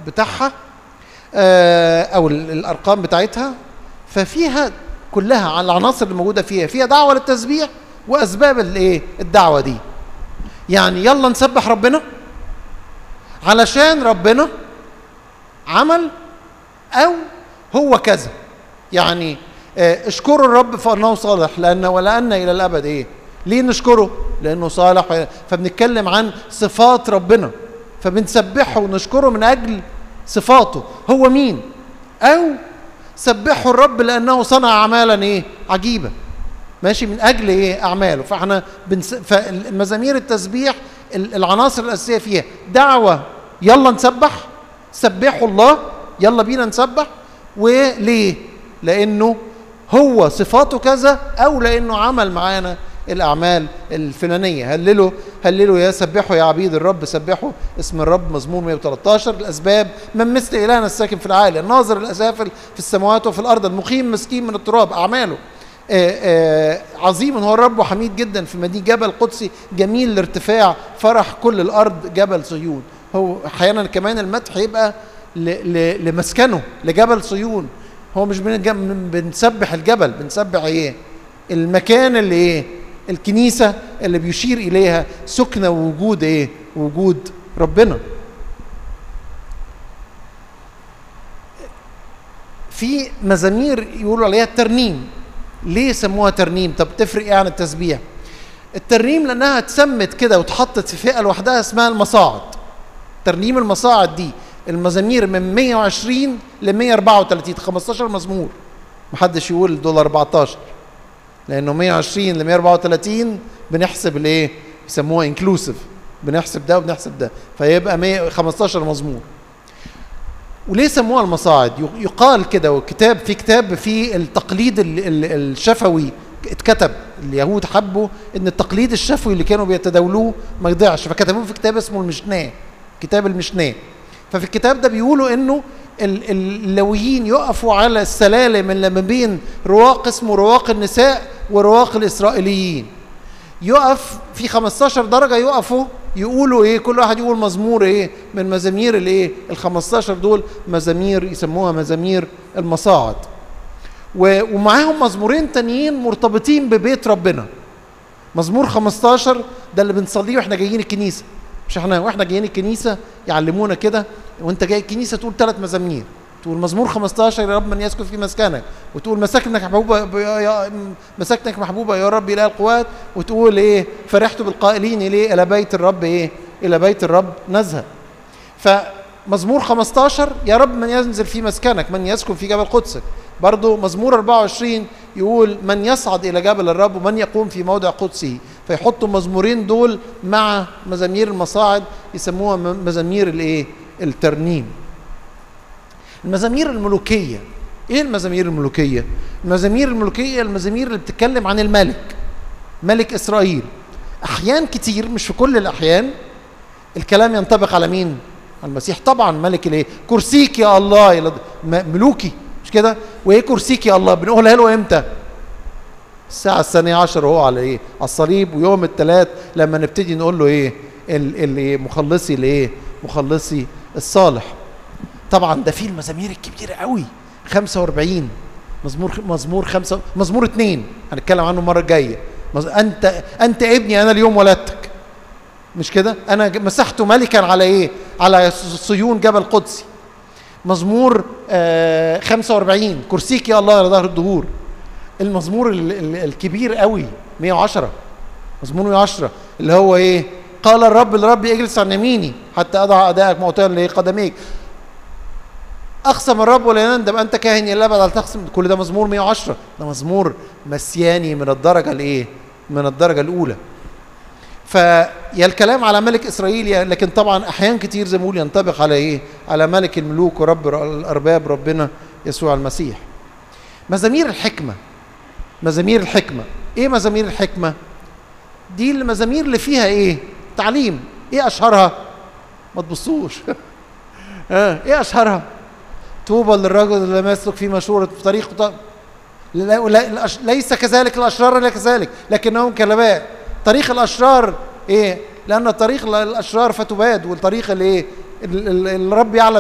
بتاعها آه، او ال- الارقام بتاعتها ففيها كلها على العناصر اللي موجوده فيها فيها دعوه للتسبيح واسباب الايه الدعوه دي يعني يلا نسبح ربنا علشان ربنا عمل او هو كذا يعني آه، اشكروا الرب فانه صالح لان ولان الى الابد ايه ليه نشكره لانه صالح فبنتكلم عن صفات ربنا فبنسبحه ونشكره من اجل صفاته هو مين او سبحوا الرب لانه صنع اعمالا ايه عجيبه ماشي من اجل ايه اعماله فاحنا بنس... فالمزامير التسبيح ال- العناصر الاساسيه فيها دعوه يلا نسبح سبحوا الله يلا بينا نسبح وليه لانه هو صفاته كذا او لانه عمل معانا الاعمال الفلانيه هللوا هللوا يا سبحوا يا عبيد الرب سبحوا اسم الرب مزمور 113 الاسباب من مثل الهنا الساكن في العالي الناظر الاسافل في السماوات وفي الارض المقيم مسكين من التراب اعماله آه، آه، عظيم هو الرب وحميد جدا في مدينة جبل قدسي جميل الارتفاع فرح كل الارض جبل صهيون هو احيانا كمان المدح يبقى ل- ل- لمسكنه لجبل صهيون هو مش بنج- بنسبح الجبل بنسبح ايه المكان اللي ايه الكنيسة اللي بيشير إليها سكنة ووجود إيه؟ وجود ربنا. في مزامير يقولوا عليها الترنيم. ليه سموها ترنيم؟ طب تفرق إيه عن التسبيح؟ الترنيم لأنها اتسمت كده واتحطت في فئة لوحدها اسمها المصاعد. ترنيم المصاعد دي المزامير من 120 ل 134 15 مزمور. محدش يقول دول 14 لانه 120 ل 134 بنحسب الايه؟ بيسموها انكلوسيف بنحسب ده وبنحسب ده فيبقى 100 15 مزمور وليه سموها المصاعد؟ يق- يقال كده والكتاب في كتاب في التقليد ال- ال- الشفوي اتكتب اليهود حبوا ان التقليد الشفوي اللي كانوا بيتداولوه ما يضيعش فكتبوه في كتاب اسمه المشناه كتاب المشناه ففي الكتاب ده بيقولوا انه ال- ال- اللويين يقفوا على السلالم اللي ما بين رواق اسمه رواق النساء ورواق الاسرائيليين يقف في 15 درجه يقفوا يقولوا ايه كل واحد يقول مزمور ايه من مزامير الايه ال 15 دول مزامير يسموها مزامير المصاعد و- ومعاهم مزمورين تانيين مرتبطين ببيت ربنا مزمور 15 ده اللي بنصليه واحنا جايين الكنيسه مش احنا واحنا جايين الكنيسه يعلمونا كده وانت جاي الكنيسه تقول ثلاث مزامير تقول مزمور 15 يا رب من يسكن في مسكنك وتقول مساكنك محبوبه ب- يا مساكنك محبوبه يا رب اله القوات وتقول ايه فرحت بالقائلين اليه الى بيت الرب ايه الى بيت الرب نزهه فمزمور 15 يا رب من ينزل في مسكنك من يسكن في جبل قدسك برضو مزمور 24 يقول من يصعد إلى جبل الرب ومن يقوم في موضع قدسه فيحطوا المزمورين دول مع مزامير المصاعد يسموها م- مزامير الايه الترنيم المزامير الملوكية ايه المزامير الملوكية المزامير الملوكية المزامير اللي بتتكلم عن الملك ملك اسرائيل احيان كتير مش في كل الاحيان الكلام ينطبق على مين على المسيح طبعا ملك الايه كرسيك يا الله يا لد- م- ملوكي مش كده وايه كرسيك يا الله بنقولها له امتى الساعة الثانية عشر وهو على ايه؟ على الصليب ويوم الثلاث لما نبتدي نقول له ايه؟ ال- ال- إيه؟ مخلصي الايه؟ مخلصي الصالح. طبعا ده فيه المزامير الكبيرة قوي 45 مزمور مزمور خمسة مزمور اثنين هنتكلم عنه المرة الجاية مز- انت انت ابني انا اليوم ولدتك مش كده؟ انا ج- مسحته ملكا على ايه؟ على صيون جبل قدسي. مزمور آه 45 كرسيك يا الله يا ظهر الدهور. المزمور ال- ال- الكبير قوي 110 مزمور 110 اللي هو ايه قال الرب لرب اجلس عن يميني حتى اضع ادائك موطئا لقدميك اقسم الرب ولا يندم انت كاهن الى الابد على تقسم كل ده مزمور 110 ده مزمور مسياني من الدرجه الايه من الدرجه الاولى فيا الكلام على ملك اسرائيل يا- لكن طبعا احيان كتير زي ما بقول ينطبق على ايه على ملك الملوك ورب الارباب ربنا يسوع المسيح مزامير الحكمه مزامير الحكمة ايه مزامير الحكمة دي المزامير اللي فيها ايه تعليم ايه اشهرها ما تبصوش اه ايه اشهرها طوبى للرجل اللي لم يسلك في مشورة في طريق ط- لا لا الأش- ليس كذلك الاشرار لا كذلك لكنهم كلباء طريق الاشرار ايه لان طريق ال- الاشرار فتباد والطريق الايه ال- ال- الرب يعلم